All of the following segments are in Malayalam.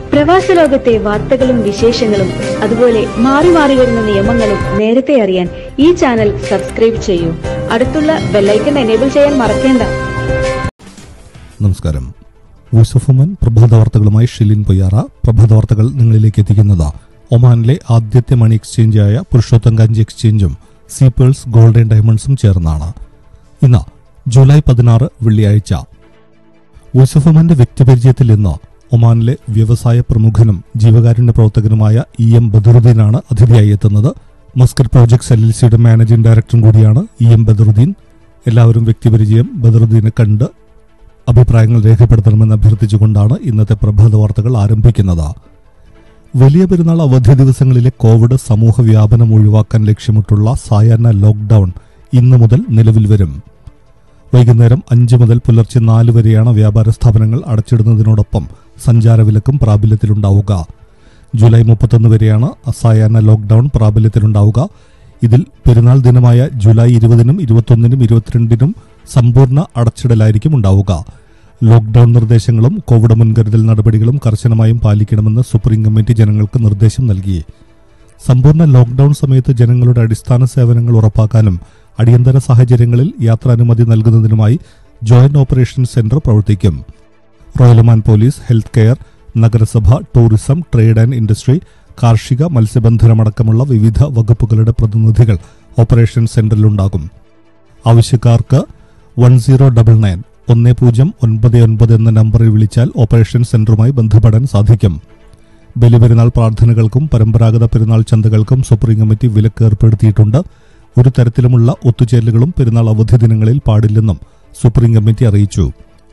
പ്രവാസ ലോകത്തെ വാർത്തകളും വിശേഷങ്ങളും അതുപോലെ മാറി മാറി വരുന്ന നിയമങ്ങളും നേരത്തെ അറിയാൻ ഈ ചാനൽ സബ്സ്ക്രൈബ് ചെയ്യൂ അടുത്തുള്ള ബെല്ലൈക്കൺ എനേബിൾ ചെയ്യാൻ മറക്കേണ്ട നമസ്കാരം വോയിസ് ഓഫ് ഉമൻ പ്രഭാത വാർത്തകളുമായി ഷിലിൻ പൊയ്യാറ പ്രഭാത വാർത്തകൾ നിങ്ങളിലേക്ക് എത്തിക്കുന്നത് ഒമാനിലെ ആദ്യത്തെ മണി എക്സ്ചേഞ്ചായ പുരുഷോത്തം ഗഞ്ച് എക്സ്ചേഞ്ചും സീപ്പേഴ്സ് ഗോൾഡൻ ഡയമണ്ട്സും ചേർന്നാണ് ഇന്ന് ജൂലൈ പതിനാറ് വെള്ളിയാഴ്ച വോയിസ് ഓഫ് ഉമന്റെ വ്യക്തിപരിചയത്തിൽ ഇന്ന് ഒമാനിലെ വ്യവസായ പ്രമുഖനും ജീവകാരുണ്യ പ്രവർത്തകനുമായ ഇ എം ബദറുദ്ദീനാണ് അതിഥിയായി എത്തുന്നത് മസ്കറ്റ് പ്രോജക്ട്സ് എൽ എൽ സിയുടെ മാനേജിംഗ് ഡയറക്ടറും കൂടിയാണ് ഇ എം ബദറുദ്ദീൻ എല്ലാവരും വ്യക്തിപരിചയം ബദറുദ്ദീനെ കണ്ട് അഭിപ്രായങ്ങൾ രേഖപ്പെടുത്തണമെന്ന് അഭ്യർത്ഥിച്ചുകൊണ്ടാണ് ഇന്നത്തെ പ്രഭാത വാർത്തകൾ ആരംഭിക്കുന്നത് വലിയ പെരുന്നാൾ അവധി ദിവസങ്ങളിലെ കോവിഡ് സമൂഹ വ്യാപനം ഒഴിവാക്കാൻ ലക്ഷ്യമിട്ടുള്ള സായാഹ്ന ലോക്ക്ഡൌൺ ഇന്നു മുതൽ നിലവിൽ വരും വൈകുന്നേരം അഞ്ച് മുതൽ പുലർച്ചെ നാല് വരെയാണ് വ്യാപാര സ്ഥാപനങ്ങൾ അടച്ചിടുന്നതിനോടൊപ്പം സഞ്ചാരവിലക്കും പ്രാബല്യത്തിലുണ്ടാവുക ജൂലൈ മുപ്പത്തൊന്ന് വരെയാണ് അസായാഹ്ന ലോക്ക്ഡൌൺ പ്രാബല്യത്തിലുണ്ടാവുക ഇതിൽ പെരുന്നാൾ ദിനമായ ജൂലൈ ഇരുപതിനും ഇരുപത്തൊന്നിനും ഇരുപത്തിരണ്ടിനും സമ്പൂർണ്ണ അടച്ചിടലായിരിക്കും ഉണ്ടാവുക ലോക്ക്ഡൌൺ നിർദ്ദേശങ്ങളും കോവിഡ് മുൻകരുതൽ നടപടികളും കർശനമായും പാലിക്കണമെന്ന് സുപ്രീം കമ്മിറ്റി ജനങ്ങൾക്ക് നിർദ്ദേശം നൽകി സമ്പൂർണ്ണ ലോക്ക്ഡൌൺ സമയത്ത് ജനങ്ങളുടെ അടിസ്ഥാന സേവനങ്ങൾ ഉറപ്പാക്കാനും അടിയന്തര സാഹചര്യങ്ങളിൽ യാത്രാനുമതി നൽകുന്നതിനുമായി ജോയിന്റ് ഓപ്പറേഷൻ സെന്റർ പ്രവർത്തിക്കും റോയലമാൻ പോലീസ് ഹെൽത്ത് കെയർ നഗരസഭ ടൂറിസം ട്രേഡ് ആൻഡ് ഇൻഡസ്ട്രി കാർഷിക മത്സ്യബന്ധനമടക്കമുള്ള വിവിധ വകുപ്പുകളുടെ പ്രതിനിധികൾ ഓപ്പറേഷൻ സെന്ററിലുണ്ടാകും ആവശ്യക്കാർക്ക് വൺ സീറോ ഡബിൾ നയൻ ഒന്ന് പൂജ്യം ഒൻപത് ഒൻപത് എന്ന നമ്പറിൽ വിളിച്ചാൽ ഓപ്പറേഷൻ സെന്ററുമായി ബന്ധപ്പെടാൻ സാധിക്കും ബലിപെരുന്നാൾ പ്രാർത്ഥനകൾക്കും പരമ്പരാഗത പെരുന്നാൾ ചന്തകൾക്കും സുപ്രീം കമ്മിറ്റി വിലക്ക് ഏർപ്പെടുത്തിയിട്ടുണ്ട് ഒരു തരത്തിലുമുള്ള ഒത്തുചേരലുകളും പെരുന്നാൾ അവധി ദിനങ്ങളിൽ പാടില്ലെന്നും സുപ്രീം കമ്മിറ്റി അറിയിച്ചു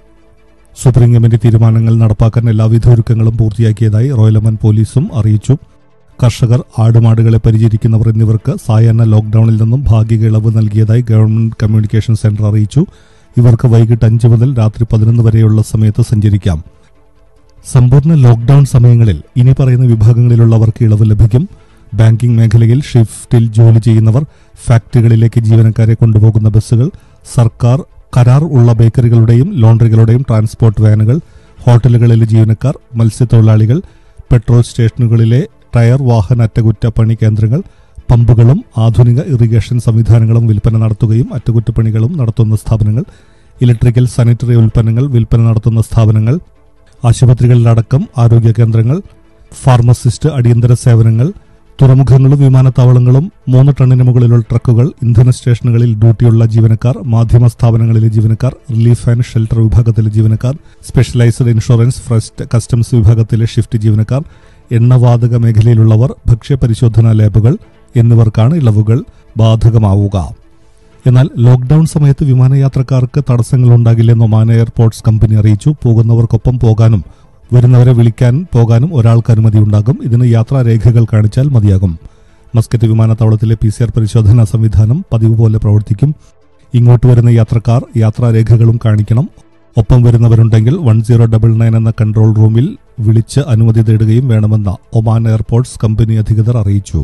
സുപ്രീം കമ്മിറ്റി തീരുമാനങ്ങൾ നടപ്പാക്കാൻ എല്ലാവിധ ഒരുക്കങ്ങളും പൂർത്തിയാക്കിയതായി റോയലമൻ പോലീസും അറിയിച്ചു കർഷകർ ആടുമാടുകളെ പരിചരിക്കുന്നവർ എന്നിവർക്ക് സായാഹ്ന ലോക്ഡൌണിൽ നിന്നും ഭാഗിക ഇളവ് നൽകിയതായി ഗവൺമെന്റ് കമ്മ്യൂണിക്കേഷൻ സെന്റർ അറിയിച്ചു ഇവർക്ക് വൈകിട്ട് അഞ്ച് മുതൽ രാത്രി പതിനൊന്ന് വരെയുള്ള സമയത്ത് സഞ്ചരിക്കാം സമ്പൂർണ്ണ ലോക്ഡൌൺ സമയങ്ങളിൽ ഇനി പറയുന്ന വിഭാഗങ്ങളിലുള്ളവർക്ക് ഇളവ് ലഭിക്കും ബാങ്കിംഗ് മേഖലയിൽ ഷിഫ്റ്റിൽ ജോലി ചെയ്യുന്നവർ ഫാക്ടറികളിലേക്ക് ജീവനക്കാരെ കൊണ്ടുപോകുന്ന ബസ്സുകൾ സർക്കാർ കരാർ ഉള്ള ബേക്കറികളുടെയും ലോണ്ടറികളുടെയും ട്രാൻസ്പോർട്ട് വാനുകൾ ഹോട്ടലുകളിലെ ജീവനക്കാർ മത്സ്യത്തൊഴിലാളികൾ പെട്രോൾ സ്റ്റേഷനുകളിലെ ടയർ വാഹന അറ്റകുറ്റപ്പണി കേന്ദ്രങ്ങൾ പമ്പുകളും ആധുനിക ഇറിഗേഷൻ സംവിധാനങ്ങളും വിൽപ്പന നടത്തുകയും അറ്റകുറ്റപ്പണികളും നടത്തുന്ന സ്ഥാപനങ്ങൾ ഇലക്ട്രിക്കൽ സാനിറ്ററി ഉൽപ്പന്നങ്ങൾ വിൽപ്പന നടത്തുന്ന സ്ഥാപനങ്ങൾ ആശുപത്രികളിലടക്കം ആരോഗ്യ കേന്ദ്രങ്ങൾ ഫാർമസിസ്റ്റ് അടിയന്തര സേവനങ്ങൾ തുറമുഖങ്ങളും വിമാനത്താവളങ്ങളും മൂന്ന് ടണ്ണിന് മുകളിലുള്ള ട്രക്കുകൾ ഇന്ധന സ്റ്റേഷനുകളിൽ ഡ്യൂട്ടിയുള്ള ജീവനക്കാർ മാധ്യമ സ്ഥാപനങ്ങളിലെ ജീവനക്കാർ റിലീഫ് ആൻഡ് ഷെൽട്ടർ വിഭാഗത്തിലെ ജീവനക്കാർ സ്പെഷ്യലൈസ്ഡ് ഇൻഷുറൻസ് ഫസ്റ്റ് കസ്റ്റംസ് വിഭാഗത്തിലെ ഷിഫ്റ്റ് ജീവനക്കാർ എണ്ണവാതക മേഖലയിലുള്ളവർ ഭക്ഷ്യപരിശോധനാ ലാബുകൾ എന്നിവർക്കാണ് ഇളവുകൾ ബാധകമാവുക എന്നാൽ ലോക്ഡൌൺ സമയത്ത് വിമാനയാത്രക്കാർക്ക് തടസ്സങ്ങൾ ഉണ്ടാകില്ലെന്ന് ഒമാൻ എയർപോർട്ട്സ് കമ്പനി അറിയിച്ചു പോകുന്നവർക്കൊപ്പം പോകാനും വരുന്നവരെ വിളിക്കാൻ പോകാനും ഒരാൾക്ക് അനുമതിയുണ്ടാകും ഇതിന് യാത്രാരേഖകൾ കാണിച്ചാൽ മതിയാകും മസ്കറ്റ് വിമാനത്താവളത്തിലെ പി സി ആർ പരിശോധനാ സംവിധാനം പതിവ് പോലെ പ്രവർത്തിക്കും ഇങ്ങോട്ട് വരുന്ന യാത്രക്കാർ യാത്രാരേഖകളും കാണിക്കണം ഒപ്പം വരുന്നവരുണ്ടെങ്കിൽ വൺ സീറോ ഡബിൾ നയൻ എന്ന കൺട്രോൾ റൂമിൽ വിളിച്ച് അനുമതി തേടുകയും വേണമെന്ന് ഒമാൻ എയർപോർട്ട്സ് കമ്പനി അധികൃതർ അറിയിച്ചു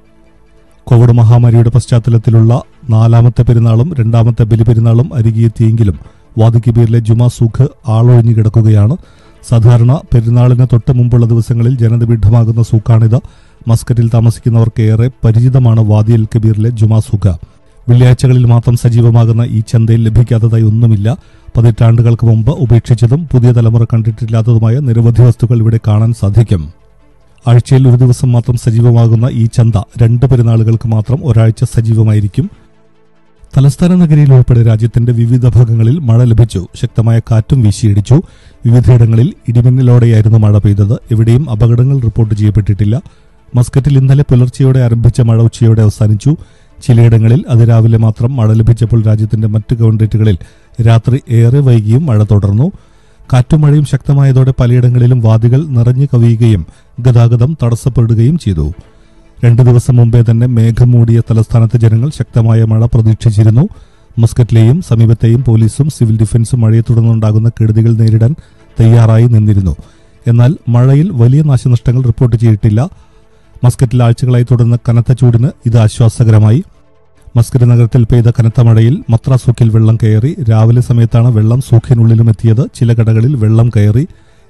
കോവിഡ് മഹാമാരിയുടെ പശ്ചാത്തലത്തിലുള്ള നാലാമത്തെ പെരുന്നാളും രണ്ടാമത്തെ ബലിപെരുന്നാളും അരികിയെത്തിയെങ്കിലും വാദിക്കബീറിലെ ജുമാ സുഖ് ആളൊഴിഞ്ഞു കിടക്കുകയാണ് സാധാരണ പെരുന്നാളിന് തൊട്ട് മുമ്പുള്ള ദിവസങ്ങളിൽ ജനനിബിഡമാകുന്ന സൂക്കാണിത് മസ്കറ്റിൽ താമസിക്കുന്നവർക്ക് ഏറെ പരിചിതമാണ് വാദി അൽ കബീറിലെ ജുമാ സുഖ വെള്ളിയാഴ്ചകളിൽ മാത്രം സജീവമാകുന്ന ഈ ചന്തയിൽ ലഭിക്കാത്തതായി ഒന്നുമില്ല പതിറ്റാണ്ടുകൾക്ക് മുമ്പ് ഉപേക്ഷിച്ചതും പുതിയ തലമുറ കണ്ടിട്ടില്ലാത്തതുമായ നിരവധി വസ്തുക്കൾ ഇവിടെ കാണാൻ സാധിക്കും ആഴ്ചയിൽ ഒരു ദിവസം മാത്രം സജീവമാകുന്ന ഈ ചന്ത രണ്ട് പെരുന്നാളുകൾക്ക് മാത്രം ഒരാഴ്ച സജീവമായിരിക്കും തലസ്ഥാന നഗരിയിൽ ഉൾപ്പെടെ രാജ്യത്തിന്റെ വിവിധ ഭാഗങ്ങളിൽ മഴ ലഭിച്ചു ശക്തമായ കാറ്റും വീശിയിടിച്ചു വിവിധയിടങ്ങളിൽ ഇടിമിന്നലോടെയായിരുന്നു മഴ പെയ്തത് എവിടെയും അപകടങ്ങൾ റിപ്പോർട്ട് ചെയ്യപ്പെട്ടിട്ടില്ല മസ്കറ്റിൽ ഇന്നലെ പുലർച്ചെയോടെ ആരംഭിച്ച മഴ ഉച്ചയോടെ അവസാനിച്ചു ചിലയിടങ്ങളിൽ അതിരാവിലെ മാത്രം മഴ ലഭിച്ചപ്പോൾ രാജ്യത്തിന്റെ മറ്റ് ഗവൺറേറ്റുകളിൽ രാത്രി ഏറെ വൈകിയും മഴ തുടർന്നു കാറ്റും മഴയും ശക്തമായതോടെ പലയിടങ്ങളിലും വാദികൾ നിറഞ്ഞു കവിയുകയും ഗതാഗതം തടസ്സപ്പെടുകയും ചെയ്തു രണ്ടു ദിവസം മുമ്പേ തന്നെ മേഘം മൂടിയ തലസ്ഥാനത്തെ ജനങ്ങൾ ശക്തമായ മഴ പ്രതീക്ഷിച്ചിരുന്നു മസ്കറ്റിലെയും സമീപത്തെയും പോലീസും സിവിൽ ഡിഫൻസും മഴയെ തുടർന്നുണ്ടാകുന്ന കെടുതികൾ നേരിടാൻ തയ്യാറായി നിന്നിരുന്നു എന്നാൽ മഴയിൽ വലിയ നാശനഷ്ടങ്ങൾ റിപ്പോർട്ട് ചെയ്തിട്ടില്ല മസ്കറ്റിൽ ആഴ്ചകളായി തുടർന്ന കനത്ത ചൂടിന് ഇത് ആശ്വാസകരമായി മസ്കറ്റ് നഗരത്തിൽ പെയ്ത കനത്ത മഴയിൽ മത്ര സൂക്കിൽ വെള്ളം കയറി രാവിലെ സമയത്താണ് വെള്ളം സൂക്കിനുള്ളിലും എത്തിയത് ചില കടകളിൽ വെള്ളം കയറി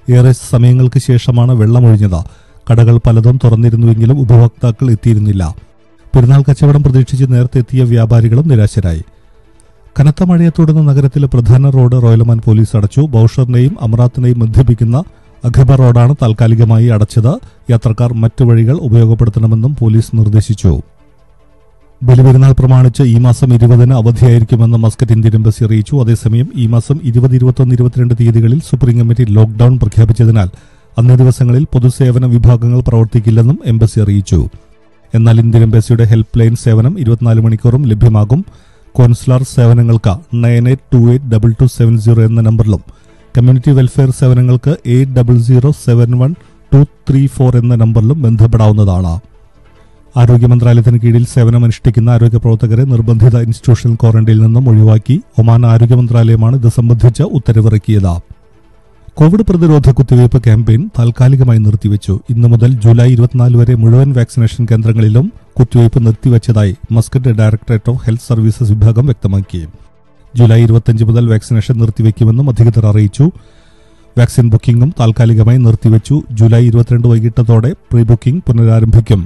ഏറെ സമയങ്ങൾക്ക് ശേഷമാണ് വെള്ളമൊഴിഞ്ഞത് കടകൾ പലതും തുറന്നിരുന്നുവെങ്കിലും ഉപഭോക്താക്കൾ എത്തിയിരുന്നില്ല പെരുന്നാൾ കച്ചവടം പ്രതീക്ഷിച്ച് നേരത്തെ എത്തിയ വ്യാപാരികളും നിരാശരായി കനത്ത മഴയെ തുടർന്ന് നഗരത്തിലെ പ്രധാന റോഡ് റോയലമാൻ പോലീസ് അടച്ചു ബൌഷറിനെയും അമറാത്തിനെയും ബന്ധിപ്പിക്കുന്ന അഖബ റോഡാണ് താൽക്കാലികമായി അടച്ചത് യാത്രക്കാർ മറ്റു വഴികൾ ഉപയോഗപ്പെടുത്തണമെന്നും പോലീസ് നിർദ്ദേശിച്ചു ബലിപെരുന്നാൾ പ്രമാണിച്ച് ഈ മാസം ഇരുപതിന് അവധിയായിരിക്കുമെന്ന് മസ്കറ്റ് ഇന്ത്യൻ എംബസി അറിയിച്ചു അതേസമയം ഈ മാസം ഇരുപത് ഇരുപത്തൊന്ന് ഇരുപത്തിരണ്ട് തീയതികളിൽ സുപ്രീം കമ്മിറ്റി ലോക്ഡൌൺ പ്രഖ്യാപിച്ചതിനാൽ അന്നേ ദിവസങ്ങളിൽ പൊതുസേവന വിഭാഗങ്ങൾ പ്രവർത്തിക്കില്ലെന്നും എംബസി അറിയിച്ചു എന്നാൽ ഇന്ത്യൻ എംബസിയുടെ ഹെൽപ്പ് ലൈൻ സേവനം ഇരുപത്തിനാല് മണിക്കൂറും ലഭ്യമാകും കോൺസുലാർ സേവനങ്ങൾക്ക് nine eight two eight double two seven zero എന്ന നമ്പറിലും കമ്മ്യൂണിറ്റി വെൽഫെയർ സേവനങ്ങൾക്ക് eight double zero seven one two three four എന്ന നമ്പറിലും ബന്ധപ്പെടാവുന്നതാണ് ആരോഗ്യ മന്ത്രാലയത്തിന് കീഴിൽ സേവനമനുഷ്ഠിക്കുന്ന ആരോഗ്യ പ്രവർത്തകരെ നിർബന്ധിത ഇൻസ്റ്റിറ്റ്യൂഷണൽ ക്വാറന്റൈനിൽ നിന്നും ഒഴിവാക്കി ഒമാൻ ആരോഗ്യ മന്ത്രാലയമാണ് ഇത് സംബന്ധിച്ച ഉത്തരവിറക്കിയത് കോവിഡ് പ്രതിരോധ കുത്തിവയ്പ് ക്യാമ്പയിൻ താൽക്കാലികമായി നിർത്തിവെച്ചു ഇന്നു മുതൽ ജൂലൈ ഇരുപത്തിനാല് വരെ മുഴുവൻ വാക്സിനേഷൻ കേന്ദ്രങ്ങളിലും കുത്തിവയ്പ് നിർത്തിവച്ചതായി Muscat directorate of health services വിഭാഗം വ്യക്തമാക്കി ജൂലൈ ഇരുപത്തിയഞ്ച് മുതൽ വാക്സിനേഷൻ നിർത്തിവെക്കുമെന്നും അധികൃതർ അറിയിച്ചു വാക്സിൻ ബുക്കിംഗും താൽക്കാലികമായി നിർത്തിവെച്ചു ജൂലൈ ഇരുപത്തിരണ്ട് വൈകിട്ടത്തോടെ പ്രീ ബുക്കിംഗ് പുനരാരംഭിക്കും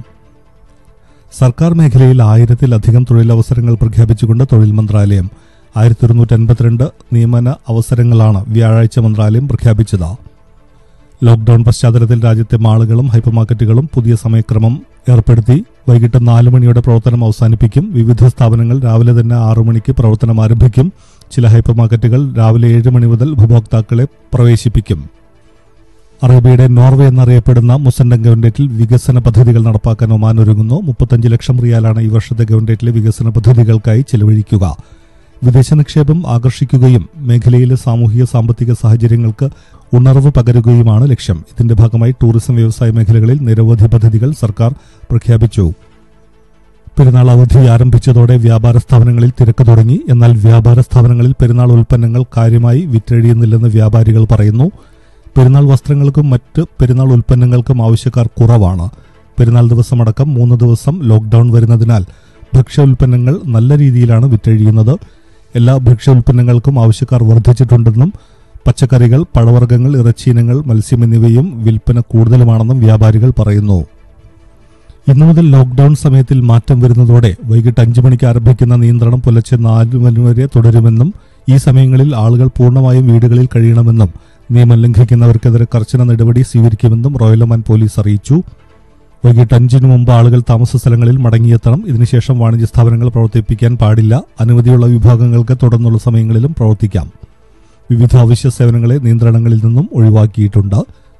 സർക്കാർ മേഖലയിൽ ആയിരത്തിലധികം തൊഴിലവസരങ്ങൾ പ്രഖ്യാപിച്ചുകൊണ്ട് തൊഴിൽ മന്ത്രാലയം ആയിരത്തി ഒരുന്നൂറ്റി അൻപത്തിരണ്ട് നിയമന അവസരങ്ങളാണ് വ്യാഴാഴ്ച മന്ത്രാലയം പ്രഖ്യാപിച്ചത് ലോക്ഡൌൺ പശ്ചാത്തലത്തിൽ രാജ്യത്തെ മാളുകളും ഹൈപ്പർ മാർക്കറ്റുകളും പുതിയ സമയക്രമം ഏർപ്പെടുത്തി വൈകിട്ട് നാല് മണിയോടെ പ്രവർത്തനം അവസാനിപ്പിക്കും വിവിധ സ്ഥാപനങ്ങൾ രാവിലെ തന്നെ ആറു മണിക്ക് പ്രവർത്തനം ആരംഭിക്കും ചില ഹൈപ്പർ മാർക്കറ്റുകൾ രാവിലെ ഏഴ് മണി മുതൽ ഉപഭോക്താക്കളെ പ്രവേശിപ്പിക്കും അറേബ്യയുടെ നോർവേ എന്നറിയപ്പെടുന്ന മുസണ്ടൻ ഗവൺഡേറ്റിൽ വികസന പദ്ധതികൾ നടപ്പാക്കാൻ ഒമാൻ ഒരുങ്ങുന്നു മുപ്പത്തഞ്ച് ലക്ഷം റിയാലാണ് ഈ വർഷത്തെ ഗവൺഡേറ്റിലെ വികസന പദ്ധതികൾക്കായി ചെലവഴിക്കുക വിദേശ നിക്ഷേപം ആകർഷിക്കുകയും മേഖലയിലെ സാമൂഹിക സാമ്പത്തിക സാഹചര്യങ്ങൾക്ക് ഉണർവ് പകരുകയുമാണ് ലക്ഷ്യം ഇതിന്റെ ഭാഗമായി ടൂറിസം വ്യവസായ മേഖലകളിൽ നിരവധി പദ്ധതികൾ സർക്കാർ പ്രഖ്യാപിച്ചു പെരുന്നാൾ അവധി ആരംഭിച്ചതോടെ വ്യാപാര സ്ഥാപനങ്ങളിൽ തിരക്ക് തുടങ്ങി എന്നാൽ വ്യാപാര സ്ഥാപനങ്ങളിൽ പെരുന്നാൾ ഉൽപ്പന്നങ്ങൾ കാര്യമായി വിറ്റഴിയുന്നില്ലെന്ന് വ്യാപാരികൾ പറയുന്നു പെരുന്നാൾ വസ്ത്രങ്ങൾക്കും മറ്റ് പെരുന്നാൾ ഉൽപ്പന്നങ്ങൾക്കും ആവശ്യക്കാർ കുറവാണ് പെരുന്നാൾ ദിവസമടക്കം മൂന്ന് ദിവസം ലോക്ഡൌൺ വരുന്നതിനാൽ ഭക്ഷ്യ ഉൽപ്പന്നങ്ങൾ നല്ല രീതിയിലാണ് വിറ്റഴിയുന്നത് എല്ലാ ഭക്ഷ്യ ഉൽപ്പന്നങ്ങൾക്കും ആവശ്യക്കാർ വർദ്ധിച്ചിട്ടുണ്ടെന്നും പച്ചക്കറികൾ പഴവർഗ്ഗങ്ങൾ ഇറച്ചീനങ്ങൾ മത്സ്യം എന്നിവയും വിൽപ്പന കൂടുതലുമാണെന്നും വ്യാപാരികൾ പറയുന്നു ഇന്നു മുതൽ ലോക്ഡൌൺ സമയത്തിൽ മാറ്റം വരുന്നതോടെ വൈകിട്ട് അഞ്ചു മണിക്ക് ആരംഭിക്കുന്ന നിയന്ത്രണം പുലർച്ചെ നാല് മണി വരെ തുടരുമെന്നും ഈ സമയങ്ങളിൽ ആളുകൾ പൂർണ്ണമായും വീടുകളിൽ കഴിയണമെന്നും നിയമം ലംഘിക്കുന്നവർക്കെതിരെ കർശന നടപടി സ്വീകരിക്കുമെന്നും റോയലമാൻ പോലീസ് അറിയിച്ചു വൈകിട്ട് അഞ്ചിനു മുമ്പ് ആളുകൾ താമസ സ്ഥലങ്ങളിൽ മടങ്ങിയെത്തണം ഇതിനുശേഷം വാണിജ്യ സ്ഥാപനങ്ങൾ പ്രവർത്തിപ്പിക്കാൻ പാടില്ല അനുമതിയുള്ള വിഭാഗങ്ങൾക്ക് തുടർന്നുള്ള സമയങ്ങളിലും പ്രവർത്തിക്കാം വിവിധ അവശ്യ സേവനങ്ങളെ നിയന്ത്രണങ്ങളിൽ നിന്നും ഒഴിവാക്കിയിട്ടുണ്ട്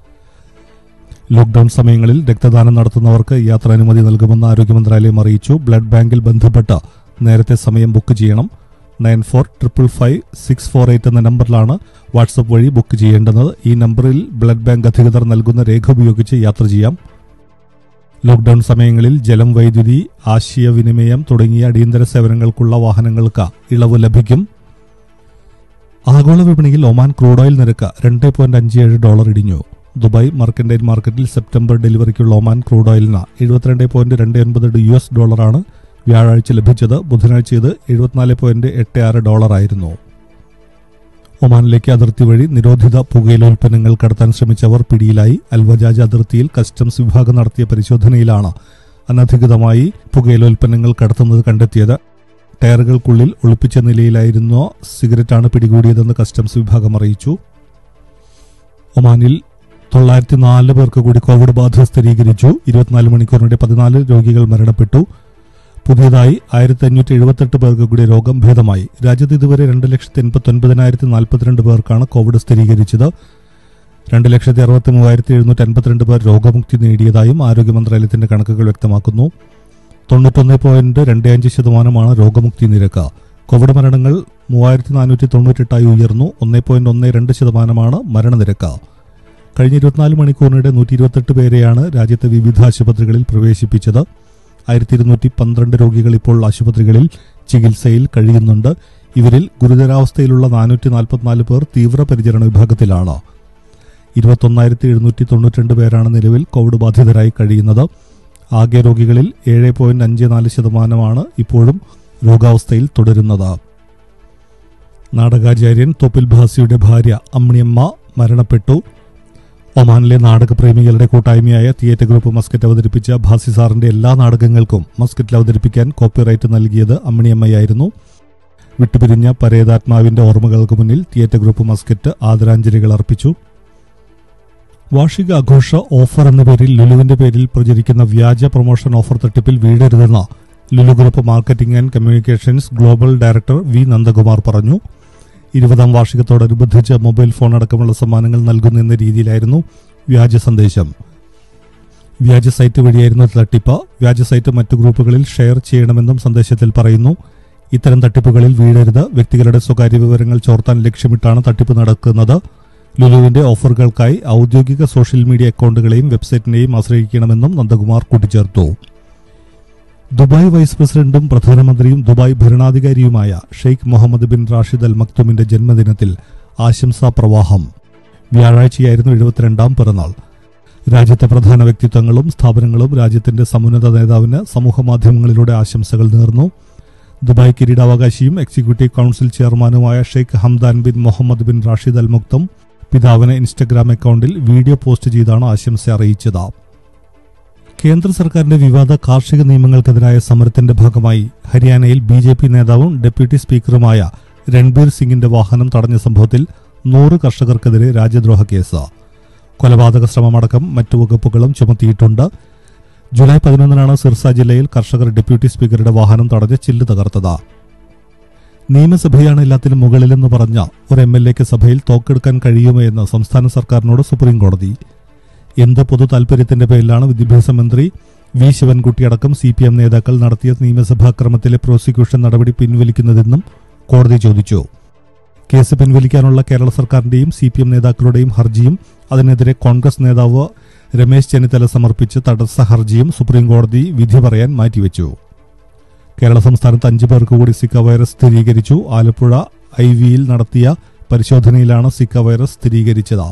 ലോക്ഡൌൺ സമയങ്ങളിൽ രക്തദാനം നടത്തുന്നവർക്ക് യാത്രാനുമതി നൽകുമെന്ന് ആരോഗ്യ മന്ത്രാലയം അറിയിച്ചു ബ്ലഡ് ബാങ്കിൽ ബന്ധപ്പെട്ട് നേരത്തെ സമയം ബുക്ക് ചെയ്യണം nine four triple five six four eight എന്ന നമ്പറിലാണ് വാട്സപ്പ് വഴി ബുക്ക് ചെയ്യേണ്ടത് ഈ നമ്പറിൽ ബ്ലഡ് ബാങ്ക് അധികൃതർ നൽകുന്ന രേഖ ഉപയോഗിച്ച് യാത്ര ചെയ്യാം ലോക്ഡൌൺ സമയങ്ങളിൽ ജലം വൈദ്യുതി ആശയവിനിമയം തുടങ്ങിയ അടിയന്തര സേവനങ്ങൾക്കുള്ള വാഹനങ്ങൾക്ക് ഇളവ് ലഭിക്കും ആഗോള വിപണിയിൽ ഒമാൻ ക്രൂഡ് ഓയിൽ നിരക്ക് രണ്ട് പോയിന്റ് അഞ്ച് ഏഴ് ഡോളർ ഇടിഞ്ഞു ദുബായ് മർക്കന്റൈൻ മാർക്കറ്റിൽ സെപ്റ്റംബർ ഡെലിവറിക്കുള്ള ഒമാൻ ക്രൂഡ് ഓയിലിന് എഴുപത്തിരണ്ട് പോയിന്റ് രണ്ട് ഒൻപത് യു എസ് ഡോളറാണ് വ്യാഴാഴ്ച ലഭിച്ചത് ബുധനാഴ്ച ഇത് എഴുപത്തിനാല് പോയിന്റ് എട്ട് ആറ് ഡോളറായിരുന്നു ഒമാനിലേക്ക് അതിർത്തി വഴി നിരോധിത പുകയില ഉൽപ്പന്നങ്ങൾ കടത്താൻ ശ്രമിച്ചവർ പിടിയിലായി അൽവജാജ് അതിർത്തിയിൽ കസ്റ്റംസ് വിഭാഗം നടത്തിയ പരിശോധനയിലാണ് അനധികൃതമായി പുകയില ഉൽപ്പന്നങ്ങൾ കടത്തുന്നത് കണ്ടെത്തിയത് ടയറുകൾക്കുള്ളിൽ ഒളിപ്പിച്ച നിലയിലായിരുന്ന സിഗരറ്റാണ് പിടികൂടിയതെന്ന് കസ്റ്റംസ് വിഭാഗം അറിയിച്ചു ഒമാനിൽ തൊള്ളായിരത്തി നാല് പേർക്ക് കൂടി കോവിഡ് ബാധ സ്ഥിരീകരിച്ചു ഇരുപത്തിനാല് മണിക്കൂറിനിടെ പതിനാല് രോഗികൾ മരണപ്പെട്ടു പുതിയതായി ആയിരത്തി അഞ്ഞൂറ്റി എഴുപത്തെട്ട് പേർക്ക് കൂടി രോഗം ഭേദമായി രാജ്യത്ത് ഇതുവരെ രണ്ട് ലക്ഷത്തി എൺപത്തി ഒൻപതിനായിരത്തി നാൽപ്പത്തിരണ്ട് പേർക്കാണ് കോവിഡ് സ്ഥിരീകരിച്ചത് രണ്ട് ലക്ഷത്തി അറുപത്തി മൂവായിരത്തി എഴുന്നൂറ്റി അൻപത്തിരണ്ട് പേർ രോഗമുക്തി നേടിയതായും ആരോഗ്യ മന്ത്രാലയത്തിന്റെ കണക്കുകൾ വ്യക്തമാക്കുന്നു തൊണ്ണൂറ്റൊന്ന് പോയിന്റ് രണ്ട് അഞ്ച് ശതമാനമാണ് രോഗമുക്തി നിരക്ക് കോവിഡ് മരണങ്ങൾ മൂവായിരത്തി നാനൂറ്റി തൊണ്ണൂറ്റെട്ടായി ഉയർന്നു ഒന്നേ പോയിന്റ് ഒന്ന് രണ്ട് ശതമാനമാണ് മരണനിരക്ക് കഴിഞ്ഞ ഇരുപത്തിനാല് മണിക്കൂറിനിടെ നൂറ്റി ഇരുപത്തെട്ട് പേരെയാണ് രാജ്യത്തെ വിവിധ ആശുപത്രികളിൽ പ്രവേശിപ്പിച്ചത് ആയിരത്തി ഇരുന്നൂറ്റി പന്ത്രണ്ട് രോഗികൾ ഇപ്പോൾ ആശുപത്രികളിൽ ചികിത്സയിൽ കഴിയുന്നുണ്ട് ഇവരിൽ ഗുരുതരാവസ്ഥയിലുള്ള നാനൂറ്റി നാൽപ്പത്തിനാല് പേർ തീവ്രപരിചരണ വിഭാഗത്തിലാണ് ഇരുപത്തൊന്നായിരത്തി എഴുന്നൂറ്റി തൊണ്ണൂറ്റിരണ്ട് പേരാണ് നിലവിൽ കോവിഡ് ബാധിതരായി കഴിയുന്നത് ആകെ രോഗികളിൽ ഏഴ് പോയിന്റ് അഞ്ച് നാല് ശതമാനമാണ് ഇപ്പോഴും രോഗാവസ്ഥയിൽ തുടരുന്നത് നാടകാചാര്യൻ തൊപ്പിൽ ഭാസിയുടെ ഭാര്യ അമ്മിയമ്മ മരണപ്പെട്ടു ഒമാനിലെ നാടകപ്രേമികളുടെ കൂട്ടായ്മയായ തിയേറ്റർ ഗ്രൂപ്പ് മസ്കറ്റ് അവതരിപ്പിച്ച ഭാസി സാറിന്റെ എല്ലാ നാടകങ്ങൾക്കും മസ്കറ്റിൽ അവതരിപ്പിക്കാൻ കോപ്പിറൈറ്റ് നൽകിയത് അമ്മിണിയമ്മയായിരുന്നു വിട്ടുപിരിഞ്ഞ പരേതാത്മാവിന്റെ ഓർമ്മകൾക്ക് മുന്നിൽ തിയേറ്റർ ഗ്രൂപ്പ് മസ്കറ്റ് ആദരാഞ്ജലികൾ അർപ്പിച്ചു വാർഷിക ആഘോഷ ഓഫർ എന്ന പേരിൽ ലുലുവിന്റെ പേരിൽ പ്രചരിക്കുന്ന വ്യാജ പ്രൊമോഷൻ ഓഫർ തട്ടിപ്പിൽ വീഴരുതെന്ന് Lulu group marketing and communications global director V Nandakumar പറഞ്ഞു ഇരുപതാം വാർഷികത്തോടനുബന്ധിച്ച് മൊബൈൽ ഫോൺ അടക്കമുള്ള സമ്മാനങ്ങൾ നൽകുന്നു എന്ന രീതിയിലായിരുന്നു വ്യാജ സന്ദേശം വ്യാജ സൈറ്റ് വഴിയായിരുന്നു തട്ടിപ്പ് വ്യാജ സൈറ്റ് മറ്റു ഗ്രൂപ്പുകളിൽ ഷെയർ ചെയ്യണമെന്നും സന്ദേശത്തിൽ പറയുന്നു ഇത്തരം തട്ടിപ്പുകളിൽ വീഴരുത് വ്യക്തികളുടെ സ്വകാര്യ വിവരങ്ങൾ ചോർത്താൻ ലക്ഷ്യമിട്ടാണ് തട്ടിപ്പ് നടക്കുന്നത് ലുലുവിന്റെ ഓഫറുകൾക്കായി ഔദ്യോഗിക സോഷ്യൽ മീഡിയ അക്കൗണ്ടുകളെയും വെബ്സൈറ്റിനെയും ആശ്രയിക്കണമെന്നും നന്ദകുമാർ കൂട്ടിച്ചേർത്തു ദുബായ് വൈസ് പ്രസിഡന്റും പ്രധാനമന്ത്രിയും ദുബായ് ഭരണാധികാരിയുമായ Sheikh Mohammed bin Rashid Al മക്തുമിന്റെ ജന്മദിനത്തിൽ ആശംസാ പ്രവാഹം വ്യാഴാഴ്ചയായിരുന്നു എഴുപത്തിരണ്ടാം പിറന്നാൾ രാജ്യത്തെ പ്രധാന വ്യക്തിത്വങ്ങളും സ്ഥാപനങ്ങളും രാജ്യത്തിന്റെ സമുന്നത നേതാവിന് സമൂഹമാധ്യമങ്ങളിലൂടെ ആശംസകൾ നേർന്നു ദുബായ് കിരീടാവകാശിയും എക്സിക്യൂട്ടീവ് കൌൺസിൽ ചെയർമാനുമായ Sheikh Hamdan bin Mohammed bin Rashid Al Maktoum പിതാവിന് ഇൻസ്റ്റഗ്രാം അക്കൗണ്ടിൽ വീഡിയോ പോസ്റ്റ് ചെയ്താണ് ആശംസ അറിയിച്ചത് കേന്ദ്ര സർക്കാരിന്റെ വിവാദ കാർഷിക നിയമങ്ങൾക്കെതിരായ സമരത്തിന്റെ ഭാഗമായി ഹരിയാനയിൽ ബി ജെ പി നേതാവും ഡെപ്യൂട്ടി സ്പീക്കറുമായ രൺബീർ സിംഗിന്റെ വാഹനം തടഞ്ഞ സംഭവത്തിൽ നൂറ് കർഷകർക്കെതിരെ രാജ്യദ്രോഹ കേസ് കൊലപാതക ശ്രമമടക്കം മറ്റു വകുപ്പുകളും ചുമത്തിയിട്ടുണ്ട് ജൂലൈ പതിനൊന്നിനാണ് സിർസ ജില്ലയിൽ കർഷകർ ഡെപ്യൂട്ടി സ്പീക്കറുടെ വാഹനം തടഞ്ഞ് ചില്ല് തകർത്തത് നിയമസഭയാണ് എല്ലാത്തിനും മുകളിലെന്ന് പറഞ്ഞ ഒരു എം എൽ എക്ക് സഭയിൽ തോക്കെടുക്കാൻ കഴിയുമോ എന്ന് സംസ്ഥാന സർക്കാരിനോട് സുപ്രീം കോടതി എന്ത് പൊതു താൽപര്യത്തിന്റെ പേരിലാണ് വിദ്യാഭ്യാസ മന്ത്രി വി ശിവൻകുട്ടി അടക്കം സി പി എം നേതാക്കൾ നടത്തിയ നിയമസഭാക്രമത്തിലെ പ്രോസിക്യൂഷൻ നടപടി പിൻവലിക്കുന്നതെന്നും കോടതി ചോദിച്ചു കേസ് പിൻവലിക്കാനുള്ള കേരള സർക്കാരിന്റെയും സി പി എം നേതാക്കളുടെയും ഹർജിയും അതിനെതിരെ കോൺഗ്രസ് നേതാവ് രമേശ് ചെന്നിത്തല സമർപ്പിച്ച തടസ്സ ഹർജിയും സുപ്രീം കോടതി വിധി പറയാൻ മാറ്റിവെച്ചു കേരള സംസ്ഥാനത്ത് അഞ്ചു പേർക്ക് കൂടി സിക്ക വൈറസ് സ്ഥിരീകരിച്ചു ആലപ്പുഴ ഐ വിയിൽ നടത്തിയ പരിശോധനയിലാണ് സിക്ക വൈറസ് സ്ഥിരീകരിച്ചത്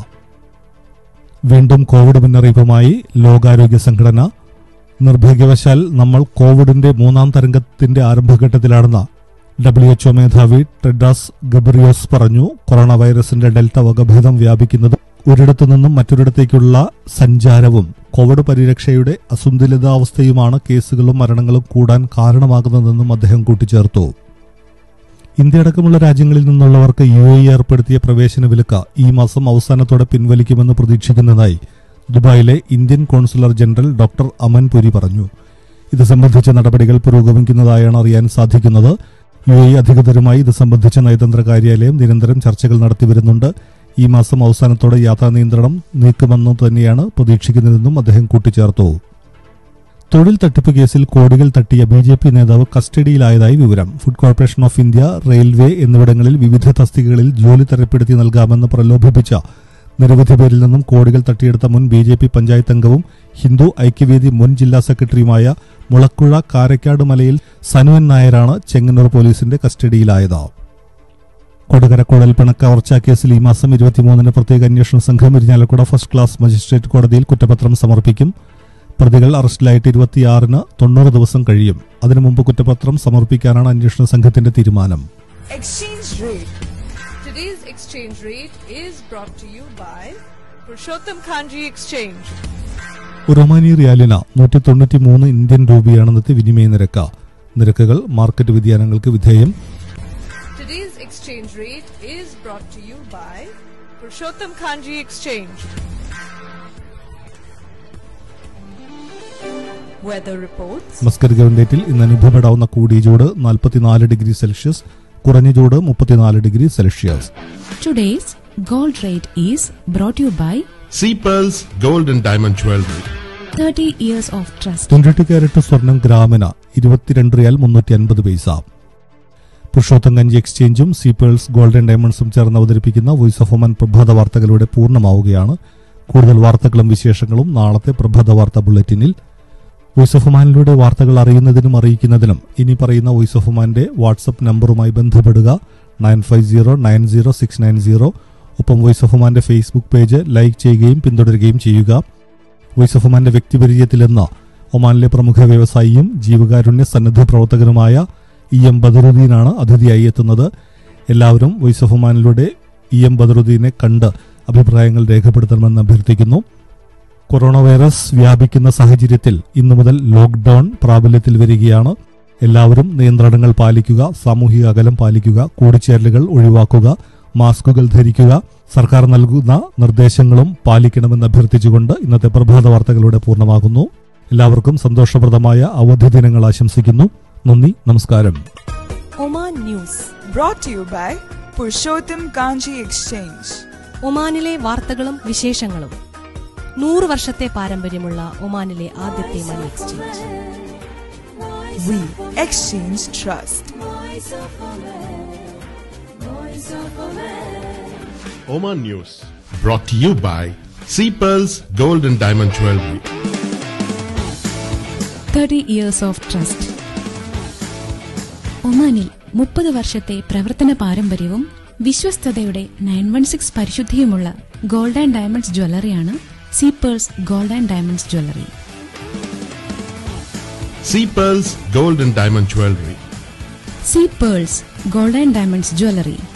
വീണ്ടും കോവിഡ് മുന്നറിയിപ്പുമായി ലോകാരോഗ്യ സംഘടന നിർഭാഗ്യവശാൽ നമ്മൾ കോവിഡിന്റെ മൂന്നാം തരംഗത്തിന്റെ ആരംഭഘട്ടത്തിലാണെന്ന് ഡബ്ല്യു എച്ച്ഒ മേധാവി ടെഡ്രാസ് ഗബ്രിയോസ് പറഞ്ഞു കൊറോണ വൈറസിന്റെ ഡെൽറ്റ വകഭേദം വ്യാപിക്കുന്നതും ഒരിടത്തു നിന്നും മറ്റൊരിടത്തേക്കുള്ള സഞ്ചാരവും കോവിഡ് പരിരക്ഷയുടെ അസന്തുലിതാവസ്ഥയുമാണ് കേസുകളും മരണങ്ങളും കൂടാൻ കാരണമാകുന്നതെന്നും അദ്ദേഹം കൂട്ടിച്ചേർത്തു ഇന്ത്യ അടക്കമുള്ള രാജ്യങ്ങളിൽ നിന്നുള്ളവർക്ക് യു എ ഏർപ്പെടുത്തിയ പ്രവേശന വിലക്ക് ഈ മാസം അവസാനത്തോടെ പിൻവലിക്കുമെന്ന് പ്രതീക്ഷിക്കുന്നതായി ദുബായിലെ Indian consular general doctor Aman Puri പറഞ്ഞു ഇത് സംബന്ധിച്ച നടപടികൾ പുരോഗമിക്കുന്നതായാണ് അറിയാൻ സാധിക്കുന്നത് യു എ അധികൃതരുമായി ഇത് സംബന്ധിച്ച നയതന്ത്ര കാര്യാലയം നിരന്തരം ചർച്ചകൾ നടത്തിവരുന്നുണ്ട് ഈ മാസം അവസാനത്തോടെ യാത്രാ നിയന്ത്രണം നീക്കുമെന്നു തന്നെയാണ് പ്രതീക്ഷിക്കുന്നതെന്നും അദ്ദേഹം കൂട്ടിച്ചേർത്തു തൊഴിൽ തട്ടിപ്പ് കേസിൽ കോടികൾ തട്ടിയ ബി ജെ പി നേതാവ് കസ്റ്റഡിയിലായതായി വിവരം food corporation of India railway എന്നിവിടങ്ങളിൽ വിവിധ തസ്തികകളിൽ ജോലി തരപ്പെടുത്തി നൽകാമെന്ന് പ്രലോഭിപ്പിച്ച നിരവധി പേരിൽ നിന്നും കോടികൾ തട്ടിയെടുത്ത മുൻ ബി ജെ പി പഞ്ചായത്ത് അംഗവും ഹിന്ദു ഐക്യവേദി മുൻ ജില്ലാ സെക്രട്ടറിയുമായ മുളക്കുഴ കാരക്കാട് മലയിൽ സനുവൻ നായരാണ് ചെങ്ങന്നൂർ പോലീസിന്റെ കസ്റ്റഡിയിലായത് കൊടകര കുഴൽപ്പണ കവർച്ചാ കേസിൽ ഈ മാസം ഇരുപത്തിമൂന്നിന് പ്രത്യേക അന്വേഷണ സംഘം ഇരിഞ്ഞാലക്കുട ഫസ്റ്റ് ക്ലാസ് മജിസ്ട്രേറ്റ് കോടതിയിൽ കുറ്റപത്രം സമർപ്പിക്കും പ്രതികൾ അറസ്റ്റിലായിട്ട് ഇരുപത്തിയാറിന് തൊണ്ണൂറ് ദിവസം കഴിയും അതിനു മുമ്പ് കുറ്റപത്രം സമർപ്പിക്കാനാണ് അന്വേഷണ സംഘത്തിന്റെ തീരുമാനം Exchange rate. Today's exchange rate is brought to you by Purushottam Kanji Exchange. റൊമാനി റിയാലിന് നൂറ്റി തൊണ്ണൂറ്റി മൂന്ന് ഇന്ത്യൻ രൂപയാണ് ഇന്നത്തെ വിനിമയ നിരക്ക് നിരക്കുകൾ മാർക്കറ്റ് വ്യതിയാനങ്ങൾക്ക് വിധേയം Today's exchange rate is brought to you by Purushottam Kanji Exchange. Weather reports. Muscat ഗവൺഡേറ്റിൽ ഇന്ന് അനുഭവപ്പെടാവുന്ന കൂടിയ ചൂട് നാൽപ്പത്തിനാല് ഡിഗ്രി സെൽഷ്യസ് കുറഞ്ഞ ചൂട് മുപ്പത്തിനാല് degree Celsius Today's gold rate is brought to you by Sea Pearls Gold and Diamond Jewelry. 30 years of trust. Twenty carat സ്വർണം ഗ്രാമിന് ഇരുപത്തിരണ്ട് റിയാൽ മുന്നൂറ്റി അൻപത് പൈസ പുരുഷോത്തം കഞ്ചി എക്സ്ചേഞ്ചും സീപ്പേഴ്സ് ഗോൾഡൻ ഡയമണ്ട്സും ചേർന്ന് അവതരിപ്പിക്കുന്ന വോയിസ് ഓഫ് ഒമൻ പ്രഭാത വാർത്തകളുടെ പൂർണ്ണമാവുകയാണ് കൂടുതൽ വാർത്തകളും വിശേഷങ്ങളും നാളത്തെ പ്രഭാത വാർത്ത ബുള്ളറ്റിനിൽ വോയിസ് ഓഫ് ഒമാനിലൂടെ വാർത്തകൾ അറിയുന്നതിനും അറിയിക്കുന്നതിനും ഇനി പറയുന്ന വോയിസ് ഓഫ് ഒമാന്റെ വാട്സപ്പ് നമ്പറുമായി ബന്ധപ്പെടുക nine five zero nine zero six nine zero ഒപ്പം വോയിസ് ഓഫ് ഒമാന്റെ ഫേസ്ബുക്ക് പേജ് ലൈക്ക് ചെയ്യുകയും പിന്തുടരുകയും ചെയ്യുക വോയിസ് ഓഫ് ഒമാന്റെ വ്യക്തിപരിചയത്തിൽ നിന്ന് ഒമാനിലെ പ്രമുഖ വ്യവസായിയും ജീവകാരുണ്യ സന്നദ്ധ പ്രവർത്തകനുമായ ഇ എം ബദറുദ്ദീനാണ് അതിഥിയായി എത്തുന്നത് എല്ലാവരും വോയിസ് ഓഫ് ഒമാനിലൂടെ ഇ എം ബദറുദ്ദീനെ കണ്ട് അഭിപ്രായങ്ങൾ രേഖപ്പെടുത്തണമെന്ന് അഭ്യർത്ഥിക്കുന്നു കൊറോണ വൈറസ് വ്യാപിക്കുന്ന സാഹചര്യത്തിൽ ഇന്നു മുതൽ ലോക്ക്ഡൌൺ പ്രാബല്യത്തിൽ വരികയാണ് എല്ലാവരും നിയന്ത്രണങ്ങൾ പാലിക്കുക സാമൂഹിക അകലം പാലിക്കുക കൂടിച്ചേരലുകൾ ഒഴിവാക്കുക മാസ്കുകൾ ധരിക്കുക സർക്കാർ നൽകുന്ന നിർദ്ദേശങ്ങളും പാലിക്കണമെന്ന് അഭ്യർത്ഥിച്ചുകൊണ്ട് ഇന്നത്തെ പ്രഭാത വാർത്തകളുടെ പൂർണ്ണമാകുന്നു എല്ലാവർക്കും സന്തോഷപ്രദമായ അവധി ദിനങ്ങൾ ആശംസിക്കുന്നു നന്ദി നമസ്കാരം Oman news brought to you by Purushottam Kanji Exchange. ഒമാനിലെ വാർത്തകളും വിശേഷങ്ങളും നൂറ് വർഷത്തെ പാരമ്പര്യമുള്ള ഒമാനിലെ ആദ്യത്തെ money exchange We exchange trust. Oman News. Brought to you by Sea Pearls Gold and Diamond Jewelry. Thirty years of trust ഒമാനിൽ മുപ്പത് വർഷത്തെ പ്രവർത്തന പാരമ്പര്യവും വിശ്വസ്തതയുടെ നയൻ വൺ സിക്സ് പരിശുദ്ധിയുമുള്ള ഗോൾഡ് ആൻഡ് ഡയമണ്ട്സ് ജ്വല്ലറിയാണ് Sea Pearls gold and diamonds jewellery Sea Pearls Gold and Diamond Jewelry. Sea Pearls gold and diamonds jewellery